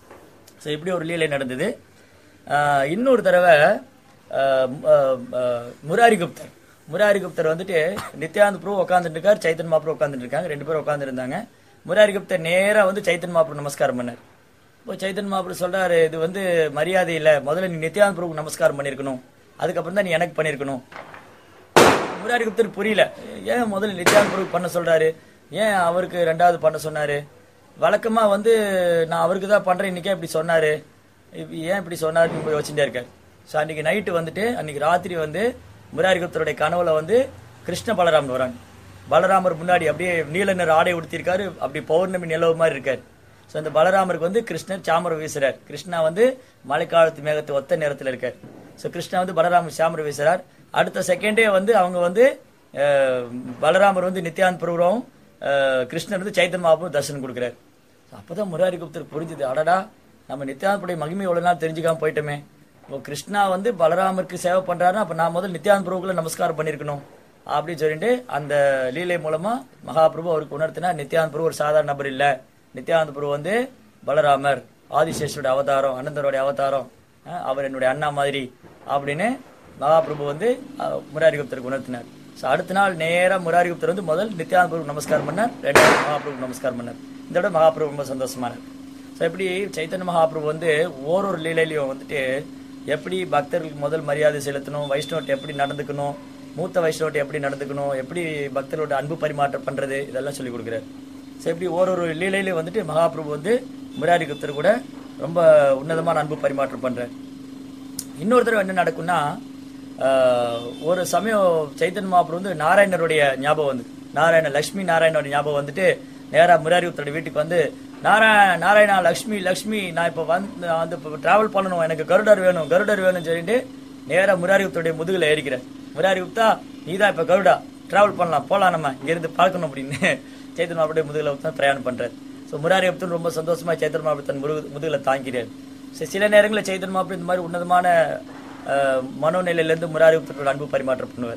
Speaker 1: ஸோ இப்படி ஒரு லீலை நடந்தது ஆஹ் இன்னொரு தடவை ஆஹ் ஆஹ் ஆஹ் முராரி குப்தர் முராரி குப்தர் வந்துட்டு நித்யானந்த் பிரபு உட்காந்துட்டு இருக்கார் சைத்தன் மாப்ரு உட்காந்துட்டு இருக்காங்க ரெண்டு பேரும் உட்கார்ந்து இருந்தாங்க முராரி குப்தர் நேரா வந்து சைத்தன் மாப்ரு நமஸ்காரம் பண்ணார் இப்போ சைத்தன் மாப்ரு சொல்றாரு இது வந்து மரியாதை இல்ல முதல்ல நீ நித்யானந்த் பிரபுக்கு நமஸ்காரம் பண்ணிருக்கணும் அதுக்கப்புறம் தான் நீ எனக்கு பண்ணிருக்கணும் முராரி குப்தர் புரியல ஏன் முதல்ல நித்யானந்த் பிரபு பண்ண சொல்றாரு ஏன் அவருக்கு ரெண்டாவது பண்ண சொன்னாரு வழக்கமா வந்து நான் அவருக்கு தான் பண்றேன் இன்னைக்கே இப்படி சொன்னாரு இப்ப ஏன் இப்படி சொன்னாருன்னு போய் வச்சுட்டே இருக்காரு ஸோ அன்னைக்கு நைட்டு வந்துட்டு அன்னைக்கு ராத்திரி வந்து முராரி குப்தருடைய கனவுல வந்து கிருஷ்ண பலராமன் வராங்க பலராமர் முன்னாடி அப்படியே நீல நிற ஆடை உடுத்திருக்காரு அப்படி பௌர்ணமி நிலவு மாதிரி இருக்காரு ஸோ இந்த பலராமருக்கு வந்து கிருஷ்ணர் சாமரம் வீசுறார் கிருஷ்ணா வந்து மழைக்காலத்து மேகத்து ஒத்த நேரத்தில் இருக்கார் ஸோ கிருஷ்ணா வந்து பலராமர் சாமரம் வீசுறார் அடுத்த செகண்டே வந்து அவங்க வந்து அஹ், பலராமர் வந்து நித்யானந்த பிரபுவும் கிருஷ்ணர் வந்து சைத்தன் மகாபுரம் தரிசனம் கொடுக்குறாரு அப்பதான் முராரி குப்தருக்கு புரிஞ்சுது அடடா நம்ம நித்யானந்தருடைய மகிமை எவ்வளவு நாள் தெரிஞ்சுக்காம போயிட்டோமே இப்போ கிருஷ்ணா வந்து பலராமருக்கு சேவை பண்றாருன்னா அப்ப நான் முதல் நித்யானந்த பிரபுக்குள்ள நமஸ்காரம் பண்ணிருக்கணும் அப்படின்னு சொல்லிட்டு அந்த லீலை மூலமா மகாபிரபு அவருக்கு உணர்த்தினா நித்யானந்த பிரபு ஒரு சாதாரண நபர் இல்ல நித்யானந்த பிரபு வந்து பலராமர் ஆதிசேஷருடைய அவதாரம் அனந்தருடைய அவதாரம் அஹ், அவர் என்னுடைய அண்ணா மாதிரி அப்படின்னு மகாபிரபு வந்து அஹ், முராரி குப்தருக்கு உணர்த்தினார் ஸோ அடுத்த நாள் நேரா முராரி குப்தர் வந்து முதல் நித்யானந்த பிரபு நமஸ்காரம் பண்ணார் ரெண்டாவது மகாபிரபு நமஸ்காரம் பண்ணார் இந்த விட மகாபிரபு ரொம்ப சந்தோஷமானார் ஸோ எப்படி சைத்தன்ய மகாபிரபு வந்து ஓரொரு லீலையிலையும் வந்துட்டு எப்படி பக்தர்களுக்கு முதல் மரியாதை செலுத்தணும் வைஷ்ணவர்கிட்ட எப்படி நடந்துக்கணும் மூத்த வைஷ்ணவர்கிட்ட எப்படி நடந்துக்கணும் எப்படி பக்தர்களோட அன்பு பரிமாற்றம் பண்றது இதெல்லாம் சொல்லி கொடுக்குறாரு ஸோ எப்படி ஓரொரு லீலையிலையும் வந்துட்டு மகாபிரபு வந்து முராரி குப்தர் கூட ரொம்ப உன்னதமான அன்பு பரிமாற்றம் பண்றாரு இன்னொரு தடவை என்ன நடக்கும்னா ஆஹ், ஒரு சமயம் சைத்தன்ய மகாபுரம் வந்து நாராயணருடைய ஞாபகம் வந்து நாராயண லக்ஷ்மி நாராயணோட ஞாபகம் வந்துட்டு நேரா முராரி உத்தரோட வீட்டுக்கு வந்து நாராயண நாராயணா லக்ஷ்மி லக்ஷ்மி நான் இப்போ வந்து நான் வந்து இப்போ டிராவல் பண்ணணும் எனக்கு கருடர் வேணும் கருடர் வேணும்னு சொல்லிட்டு நேரா முராரி குப்தருடைய முதுகுல ஏறிக்கிறேன் முராரி குப்தா நீதான் இப்போ கருடா டிராவல் பண்ணலாம் போலாம் நம்ம இங்கிருந்து பார்க்கணும் அப்படின்னு சைத்தன்ய மகாபுடைய முதுகுல உட்கார்ந்து பிரயாணம் பண்றாரு ஸோ முராரி குப்தன் ரொம்ப சந்தோஷமா சைத்தன்ய மகாபுரம் தன் முருகு முதுகுல தாங்கிறார் சரி, சில நேரங்களில் சைத்தன்ய மகாபுரம் இந்த மாதிரி உன்னதமான அஹ், மனோநிலையிலேருந்து முராரி குப்தரோட அன்பு பரிமாற்றம் பண்ணுவார்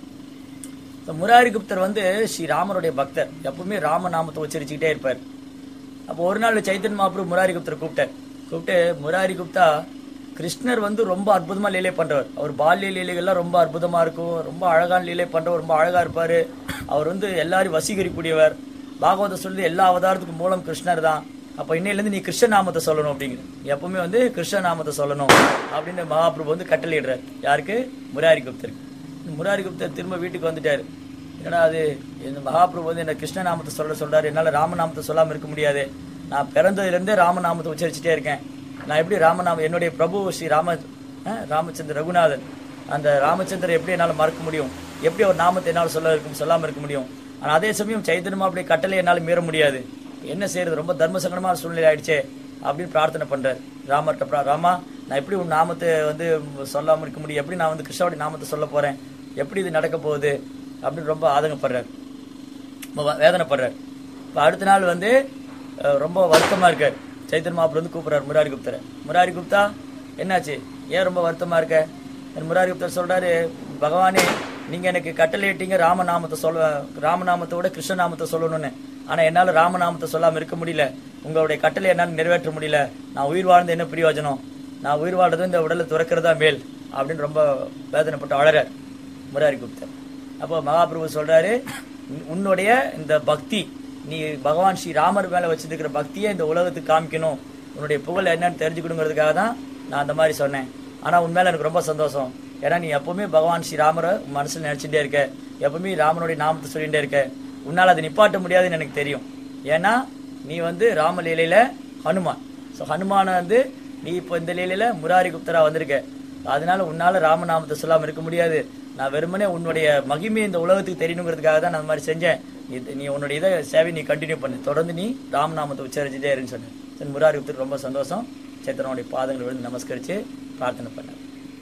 Speaker 1: இந்த முராரி குப்தர் வந்து ஸ்ரீ ராமருடைய பக்தர் எப்பவுமே ராம நாமத்தை உச்சரிச்சுக்கிட்டே இருப்பார் அப்போ ஒரு நாள் சைத்தன்ய மகாபுரம் முராரி குப்தர் கூப்பிட்டார் கூப்பிட்டு முராரி குப்தா கிருஷ்ணர் வந்து ரொம்ப அற்புதமா லீலை பண்றவர் அவர் பால்ய லீலைகள்லாம் ரொம்ப அற்புதமா இருக்கும் ரொம்ப அழகான லீலை பண்றவர் ரொம்ப அழகா இருப்பாரு அவர் வந்து எல்லாரையும் வசீகரிக்கூடியவர் பாகவத சொல்லி எல்லா அவதாரத்துக்கும் மூலம் கிருஷ்ணர் தான் அப்ப இன்னையிலேருந்து நீ கிருஷ்ண நாமத்தை சொல்லணும் அப்படிங்கிற எப்பவுமே வந்து கிருஷ்ண நாமத்தை சொல்லணும் அப்படின்னு மகாபிரபு வந்து கட்டளையிடுறார் யாருக்கு முராரி குப்தருக்கு முராரி குப்தர் திரும்ப வீட்டுக்கு வந்துட்டாரு ஏன்னா அது இந்த மகாபிரபு வந்து என்ன கிருஷ்ண நாமத்தை சொல்ல சொல்றாரு என்னால ராமநாமத்தை சொல்லாம இருக்க முடியாது நான் பிறந்ததுல இருந்தே ராமநாமத்தை உச்சரிச்சுட்டே இருக்கேன் நான் எப்படி ராமநாமம் என்னுடைய பிரபு ஸ்ரீ ராம அஹ், ராமச்சந்திர ரகுநாதன் அந்த ராமச்சந்திரர் எப்படி என்னால மறக்க முடியும் எப்படி ஒரு நாமத்தை என்னால் சொல்ல இருக்கும் சொல்லாம இருக்க முடியும் ஆனா அதே சமயம் சைத்தன்யமா அப்படி கட்டளை என்னால் மீற முடியாது என்ன செய்யறது ரொம்ப தர்ம சங்கடமான சூழ்நிலை ஆயிடுச்சே அப்படின்னு பிரார்த்தனை பண்றாரு ராமர்கிட்ட பிரா- ராமா நான் எப்படி உன் நாமத்தை வந்து சொல்லாம இருக்க முடியும் எப்படி நான் வந்து கிருஷ்ணாவுடைய நாமத்தை சொல்ல போறேன் எப்படி இது நடக்க போகுது அப்படின்னு ரொம்ப ஆதங்கப்படுறாரு ரொம்ப வ- வேதனைப்படுறாரு இப்போ அடுத்த நாள் வந்து அஹ், ரொம்ப வருத்தமா இருக்காரு சைத்தன் மாப்பிள்ள வந்து கூப்பிடுறாரு முராரி குப்தரை முராரி குப்தா என்னாச்சு ஏன் ரொம்ப வருத்தமா இருக்க என் முராரி குப்தர் சொல்றாரு பகவானே நீங்க எனக்கு கட்டளையிட்டீங்க ராமநாமத்தை சொல்ல ராமநாமத்தை விட கிருஷ்ண நாமத்தை சொல்லணும்னு ஆனா என்னால ராமநாமத்தை சொல்லாம இருக்க முடியல உங்களுடைய கட்டளை என்னால நிறைவேற்ற முடியல நான் உயிர் வாழ்ந்து என்ன பிரயோஜனம் நான் உயிர் வாழ்றது இந்த உடலை துறக்கிறதா மேல் அப்படின்னு ரொம்ப வேதனைப்பட்டு அழறார் முராரி குப்தர் அப்போ மகாபிரபு சொல்றாரு "உன்- உன்னுடைய இந்த பக்தி நீ பகவான் ஸ்ரீ ராமர் மேல வச்சிருக்கிற பக்தியை இந்த உலகத்துக்கு காமிக்கணும் உன்னுடைய புகழ் என்னன்னு தெரிஞ்சுக்கணுங்கிறதுக்காக தான் நான் அந்த மாதிரி சொன்னேன் ஆனா உன் மேல எனக்கு ரொம்ப சந்தோஷம் ஏன்னா நீ எப்பவுமே பகவான் ஸ்ரீ ராமரை உன் மனசுல நினைச்சுட்டே இருக்க எப்பவுமே ராமனுடைய நாமத்தை சொல்லிட்டே இருக்க உன்னால அதை நிப்பாட்ட முடியாதுன்னு எனக்கு தெரியும் ஏன்னா நீ வந்து ராமலீலையில ஹனுமான் ஸோ ஹனுமான வந்து நீ இப்போ இந்த லீலையில முராரி குப்தரா வந்திருக்க அதனால உன்னால ராமநாமத்தை சொல்லாம இருக்க முடியாது நான் வெறுமனே உன்னுடைய மகிமை இந்த உலகத்துக்கு தெரியணுங்கிறதுக்காக தான் நான் அந்த மாதிரி செஞ்சேன் நீ நீ உன்னுடைய இதை சேவை நீ கண்டினியூ பண்ணு தொடர்ந்து நீ ராமநாமத்தை உச்சரிச்சுட்டே இருன்னு சொன்னேன் சரி முராரி குப்தர் ரொம்ப சந்தோஷம் சேத்தனோடைய பாதங்களை விழுந்து நமஸ்கரிச்சு பிரார்த்தனை பண்ணார்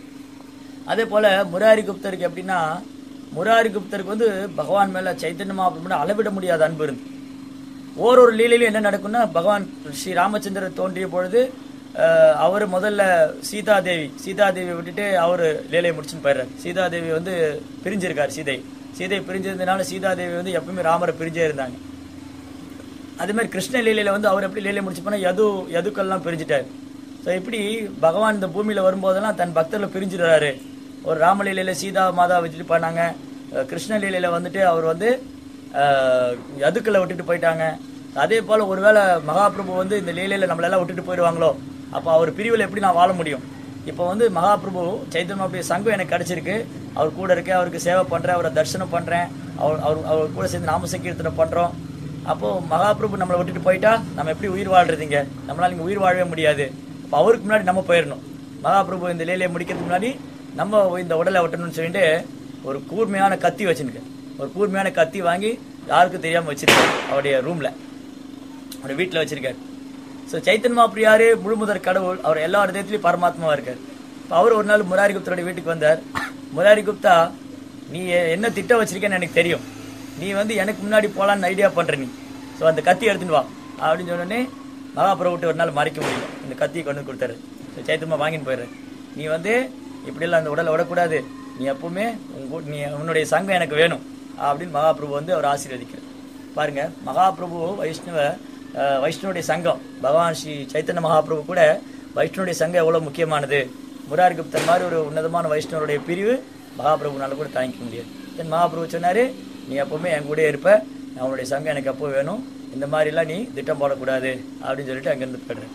Speaker 1: அதே போல முராரி குப்தருக்கு எப்படின்னா முராரி குப்தருக்கு வந்து பகவான் மேல சைத்தன்ய மகாபிரபு அளவிட முடியாத அன்பு இருந்து ஓரொரு லீலையிலும் என்ன நடக்கும்னா பகவான் ஸ்ரீ ராமச்சந்திரர் தோன்றிய பொழுது அஹ், அவர் முதல்ல சீதாதேவி சீதாதேவி விட்டுட்டு அவர் லீலையை முடிச்சுன்னு போயிடுறாரு சீதாதேவி வந்து பிரிஞ்சிருக்காரு சீதை சீதை பிரிஞ்சிருந்தனால சீதாதேவி வந்து எப்பவுமே ராமரை பிரிஞ்சே இருந்தாங்க அதே மாதிரி கிருஷ்ண லீலையில வந்து அவர் எப்படி லீலை முடிச்சு போனா யது யதுக்கள்லாம் பிரிஞ்சுட்டாரு ஸோ இப்படி பகவான் இந்த பூமியில வரும்போதெல்லாம் தன் பக்தர்களை பிரிஞ்சிடுறாரு ஒரு ராமலீலையில சீதா மாதா வச்சுட்டு பண்ணாங்க அஹ் கிருஷ்ண லீலையில வந்துட்டு அவர் வந்து அஹ், யதுக்களை விட்டுட்டு போயிட்டாங்க அதே போல ஒருவேளை மகாபிரபு வந்து இந்த லீலையில நம்மளெல்லாம் விட்டுட்டு போயிடுவாங்களோ அப்போ அவர் பிரிவில் எப்படி நான் வாழ முடியும் இப்போ வந்து மகாபிரபு சைத்தன்யாவுடைய சங்கம் எனக்கு கிடைச்சிருக்கு அவர் கூட இருக்கேன் அவருக்கு சேவை பண்றேன் அவரை தரிசனம் பண்றேன் அவர் அவர் அவர் கூட சேர்ந்து நாம சங்கீர்த்தனை பண்றோம் அப்போ மகாபிரபு நம்மளை விட்டுட்டு போயிட்டா நம்ம எப்படி உயிர் வாழ்றதுங்க நம்மளால இங்க உயிர் வாழவே முடியாது அப்போ அவருக்கு முன்னாடி நம்ம போயிடணும் மகாபிரபு இந்த லீலையை முடிக்கிறதுக்கு முன்னாடி நம்ம இந்த உடலை விட்டணும்னு சொல்லிட்டு ஒரு கூர்மையான கத்தி வச்சுருக்க ஒரு கூர்மையான கத்தி வாங்கி யாருக்கும் தெரியாம வச்சிருக்காரு அவருடைய ரூம்ல அவருடைய வீட்டில் வச்சிருக்காரு ஸோ சைத்தன் மகாபிரபு யாரு முழுமுதற் கடவுள் அவர் எல்லா இடத்துலயும் பரமாத்மாவா இருக்கார் இப்போ அவர் ஒரு நாள் முராரி குப்தரோட வீட்டுக்கு வந்தார் முராரி குப்தா நீ என்ன திட்டம் வச்சிருக்கேன்னு எனக்கு தெரியும் நீ வந்து எனக்கு முன்னாடி போலான்னு ஐடியா பண்ற நீ ஸோ அந்த கத்தி எடுத்துன்னு வா அப்படின்னு சொன்னோடனே மகாபிரபு விட்டு ஒரு நாள் மறைக்க முடியல இந்த கத்தியை கொண்டு வந்து கொடுத்தாரு ஸோ சைத்தன்மா வாங்கின்னு போயிடுற நீ வந்து இப்படியெல்லாம் அந்த உடலை விடக்கூடாது நீ எப்பவுமே உன் கூ- நீ உன்னுடைய சங்கம் எனக்கு வேணும் அப்படின்னு மகாபிரபு வந்து அவர் ஆசீர்வதிக்கிறார் பாருங்க மகாபிரபு வைஷ்ணவ அஹ், வைஷ்ணவனுடைய சங்கம் பகவான் ஸ்ரீ சைத்தன்ய மகாபிரபு கூட வைஷ்ணவனுடைய சங்கம் எவ்வளவு முக்கியமானது முராரி குப்தர் மாதிரி ஒரு உன்னதமான வைஷ்ணவருடைய பிரிவு மகாபிரபுனால கூட தாங்கிக்க முடியாது தென் மகாபிரபு சொன்னாரு நீ எப்பவுமே என் கூடயே இருப்ப நான் உன்னுடைய சங்கம் எனக்கு எப்போ வேணும் இந்த மாதிரிலாம் நீ திட்டம் போடக்கூடாது அப்படின்னு சொல்லிட்டு அங்கேருந்து போயிடுறேன்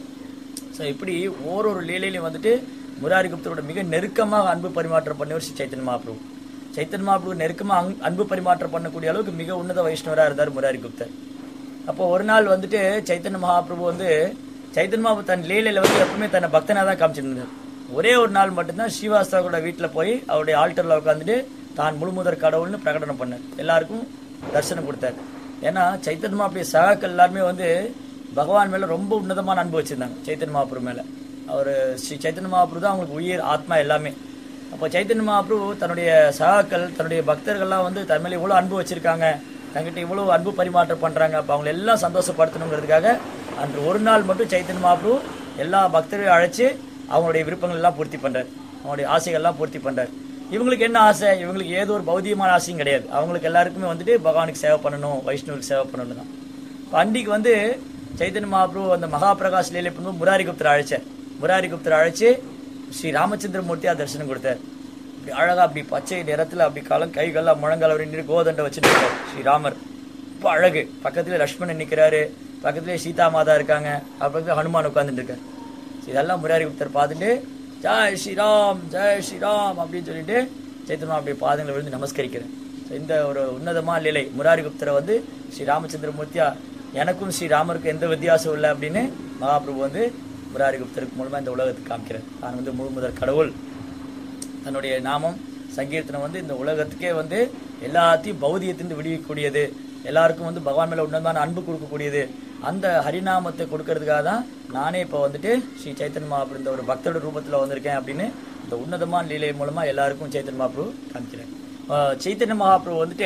Speaker 1: ஸோ இப்படி ஓரொரு லீலையிலையும் வந்துட்டு முராரி குப்தரோட மிக நெருக்கமாக அன்பு பரிமாற்றம் பண்ணவர் ஸ்ரீ சைத்தன்ய மகாபிரபு சைத்தன்ய மகாபிரபு நெருக்கமாக அங்- அன்பு பரிமாற்றம் பண்ணக்கூடிய அளவுக்கு மிக உன்னத வைஷ்ணவராக இருந்தார் முராரி குப்தர் அப்போ ஒரு நாள் வந்துட்டு சைத்தன்ய மகாபிரபு வந்து சைத்தன்ய மகாபிரபு தன் லீலையில வந்து எப்பவுமே தன்னை பக்தனாக தான் காமிச்சிருந்தார் ஒரே ஒரு நாள் மட்டும்தான் ஸ்ரீவாஸ்தாவோட வீட்டில் போய் அவருடைய ஆல்டர்ல உட்காந்துட்டு தான் முழுமுதற் கடவுள்னு பிரகடனம் பண்ணார் எல்லாருக்கும் தரிசனம் கொடுத்தார் ஏன்னா சைத்தன்ய மகாபிரபு சகாக்கள் எல்லாருமே வந்து பகவான் மேல ரொம்ப உன்னதமான அன்பு வச்சிருந்தாங்க சைத்தன்ய மகாபிரபு மேல அவர் ஸ்ரீ சைத்தன்ய மகாபிரபு தான் அவங்களுக்கு உயிர் ஆத்மா எல்லாமே அப்போ சைத்தன்ய மகாபிரபு தன்னுடைய சகாக்கள் தன்னுடைய பக்தர்கள்லாம் வந்து தன் மேல இவ்வளவு அன்பு வச்சிருக்காங்க தங்கிட்ட இவ்வளவு அன்பு பரிமாற்றம் பண்றாங்க அப்போ அவங்களை எல்லாம் சந்தோஷப்படுத்தணுங்கிறதுக்காக அன்று ஒரு நாள் மட்டும் சைத்தன்ய மகாபிரபு எல்லா பக்தர்களையும் அழைச்சு அவங்களுடைய விருப்பங்கள் எல்லாம் பூர்த்தி பண்றார் அவங்களுடைய ஆசைகள் எல்லாம் பூர்த்தி பண்றார் இவங்களுக்கு என்ன ஆசை இவங்களுக்கு ஏதோ ஒரு பௌதிகமான ஆசையும் கிடையாது அவங்களுக்கு எல்லாருக்குமே வந்துட்டு பகவானுக்கு சேவை பண்ணணும் வைஷ்ணவுக்கு சேவை பண்ணணும் தான் இப்போ அன்றைக்கு வந்து சைத்தன்ய மகாபிரபு அந்த மகா பிரகாஷ் லீலை பண்ணும்போது முராரி குப்தர் அழைச்சார் முராரி குப்தர் அழைச்சு ஸ்ரீ ராமச்சந்திர மூர்த்தியா தரிசனம் கொடுத்தார் இப்படி அழகா அப்படி பச்சை நிறத்துல அப்படி காலம் கைகள்லாம் முழங்கால் அவர் நின்று கோதண்டை வச்சுட்டு இருக்கார் ஸ்ரீராமர் ரொம்ப அழகு பக்கத்துல லக்ஷ்மணன் நிக்கிறாரு பக்கத்துல சீதா மாதா இருக்காங்க பக்கத்துல ஹனுமான் உட்கார்ந்துட்டு இருக்காரு இதெல்லாம் முராரி குப்தர் பார்த்துட்டு ஜெய் ஸ்ரீராம் ஜெய் ஸ்ரீராம் அப்படின்னு சொல்லிட்டு சைத்தன்யா அப்படி பாதங்களை விழுந்து நமஸ்கரிக்கிறேன் So, இந்த ஒரு உன்னதமான லீலை முராரி குப்தரை வந்து ஸ்ரீ ராமச்சந்திர மூர்த்தியா எனக்கும் ஸ்ரீராமருக்கும் எந்த வித்தியாசம் இல்லை அப்படின்னு மகாபிரபு வந்து முராரி குப்தருக்கு மூலமா இந்த உலகத்துக்கு காமிக்கிறார் தான் வந்து முழு முதற் கடவுள் தன்னுடைய நாமம் சங்கீர்த்தனம் வந்து இந்த உலகத்துக்கே வந்து எல்லாத்தையும் பௌதியத்திலிருந்து விடுவிக்கக்கூடியது எல்லாருக்கும் வந்து பகவான் மேல உன்னதமான அன்பு கொடுக்கக்கூடியது அந்த ஹரிநாமத்தை கொடுக்கறதுக்காக தான் நானே இப்போ வந்துட்டு ஸ்ரீ சைத்தன்ய மகாபிரபு இந்த ஒரு பக்தரோட ரூபத்துல வந்திருக்கேன் அப்படின்னு இந்த உன்னதமான லீலை மூலமா எல்லாருக்கும் சைத்தன்ய மகாபிரபு காமிக்கிறேன் ஆஹ் சைத்தன்ய மகாபிரபு வந்துட்டு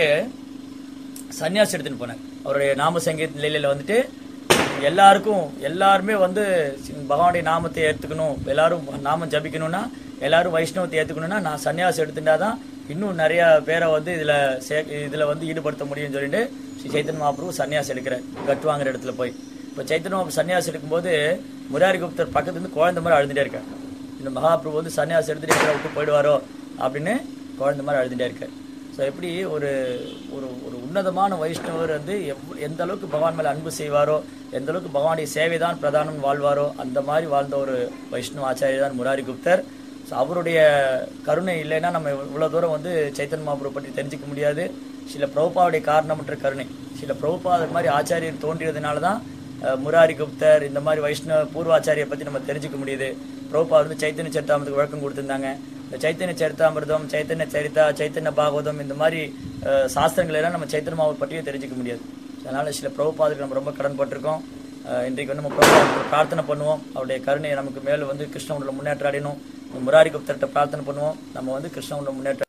Speaker 1: சன்னியாசி எடுத்துன்னு போனார் அவருடைய நாம சங்கீத நிலையில வந்துட்டு எல்லாருக்கும் எல்லாருமே வந்து பகவானுடைய நாமத்தை ஏத்துக்கணும் எல்லாரும் நாமம் ஜபிக்கணும்னா எல்லாரும் வைஷ்ணவத்தை ஏத்துக்கணும்னா நான் சன்னியாசி எடுத்துட்டாதான் இன்னும் நிறைய பேரை வந்து இதுல சே இதுல வந்து ஈடுபடுத்த முடியும்னு சொல்லிட்டு ஸ்ரீ சைத்தன்ய மகாபிரபு சன்னியாசி எடுக்கிறார் கட்டு வாங்குற இடத்துல போய் இப்போ சைத்தன்ய மகாபிரபு சன்னியாசி எடுக்கும்போது முராரி குப்தர் பக்கத்துல இருந்து குழந்தை மாதிரி அழுதுட்டே இருக்கார் இந்த மகாபிரபு வந்து சன்னியாசி எடுத்துட்டு எங்களை விட்டு போயிடுவாரோ அப்படின்னு குழந்தை மாதிரி அழுதுட்டே இருக்கார் ஸோ எப்படி ஒரு ஒரு ஒரு உன்னதமான வைஷ்ணவர் வந்து எவ் எந்த அளவுக்கு பகவான் மேல அன்பு செய்வாரோ எந்த அளவுக்கு பகவானுடைய சேவை தான் பிரதானம் வாழ்வாரோ அந்த மாதிரி வாழ்ந்த ஒரு வைஷ்ணவ ஆச்சாரியர் தான் முராரி குப்தர் ஸோ அவருடைய கருணை இல்லைன்னா நம்ம இவ்வளவு தூரம் வந்து சைத்தன்ய மகாபுரம் பற்றி தெரிஞ்சுக்க முடியாது சில பிரபுபாவுடைய காரணமற்ற கருணை சில பிரபுபா அது மாதிரி ஆச்சாரியர் தோன்றியதுனால தான் அஹ், முராரி குப்தர் இந்த மாதிரி வைஷ்ணவ பூர்வாச்சாரியை பத்தி நம்ம தெரிஞ்சுக்க முடியுது பிரபுபா வந்து சைத்தன்ய சரித்தாமத்துக்கு விளக்கம் கொடுத்திருந்தாங்க இந்த சைத்தன்ய சரித்தாமிர்தம் சைத்தன்ய சரிதா சைத்தன்ய பாகவதம் இந்த மாதிரி அஹ், சாஸ்திரங்கள் எல்லாம் நம்ம சைத்தன்ய மாவை பற்றியும் தெரிஞ்சுக்க முடியாது அதனால சில பிரபுபாதுக்கு நம்ம ரொம்ப கடன்பட்டிருக்கோம் அஹ், இன்றைக்கு வந்து நம்ம பிரபுபாதுக்கு பிரார்த்தனை பண்ணுவோம் அவருடைய கருணையை நமக்கு மேலும் வந்து கிருஷ்ணனோட முன்னேற்றம் அடையணும் முராரி குப்தர்கிட்ட பிரார்த்தனை பண்ணுவோம் நம்ம வந்து கிருஷ்ணனோட முன்னேற்றம்